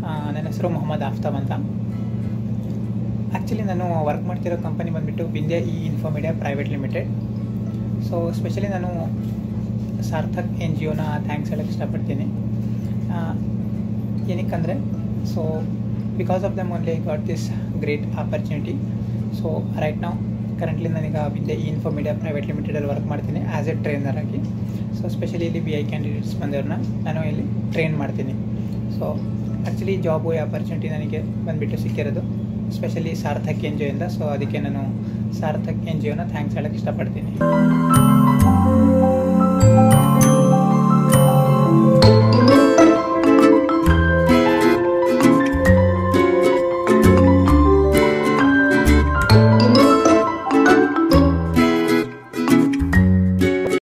ಆ, ನನ್ನ ಹೆಸರು ಮೊಹಮ್ಮದ್ ಆಫ್ತಾಬ್ ಅಂತ ಆ್ಯಕ್ಚುಲಿ ನಾನು ವರ್ಕ್ ಮಾಡ್ತಿರೋ ಕಂಪನಿ ಬಂದುಬಿಟ್ಟು Vindhya E info media private limited so specially ನಾನು ಸಾರ್ಥಕ್ ಎನ್ ಜಿ ಒನ ಥ್ಯಾಂಕ್ಸ್ ಹೇಳಕ್ಕೆ ಇಷ್ಟಪಡ್ತೀನಿ ಆ, ಏನಕ್ಕಂದರೆ so because of them only got this great opportunity so right ನಾವು ಕರೆಂಟ್ಲಿ ನಾನೀಗ ವಿದ್ಯೆ ಇ ಇನ್ಫೋ ಮೀಡಿಯಾ ಪ್ರೈವೇಟ್ ಲಿಮಿಟೆಡಲ್ಲಿ ವರ್ಕ್ ಮಾಡ್ತೀನಿ ಆ್ಯಸ್ ಎ ಟ್ರೈನರ್ ಆಗಿ ಸೊ ಸ್ಪೆಷಲಿ ಇಲ್ಲಿ ಬಿ ಐ ಕ್ಯಾಂಡಿಡೇಟ್ಸ್ ಬಂದವ್ರನ್ನ ನಾನು ಇಲ್ಲಿ ಟ್ರೈನ್ ಮಾಡ್ತೀನಿ ಸೊ ಆ್ಯಕ್ಚುಲಿ ಜಾಬು ಈ ಆಪರ್ಚುನಿಟಿ ನನಗೆ ಬಂದುಬಿಟ್ಟು ಸಿಕ್ಕಿರೋದು ಸ್ಪೆಷಲಿ ಸಾರ್ಥಕ್ ಎನ್ ಜಿ ಒಯಿಂದ ಸೊ ಅದಕ್ಕೆ ನಾನು ಸಾರ್ಥಕ್ ಎನ್ ಜಿ ಒನ ಥ್ಯಾಂಕ್ಸ್ ಹೇಳಕ್ಕೆ ಇಷ್ಟಪಡ್ತೀನಿ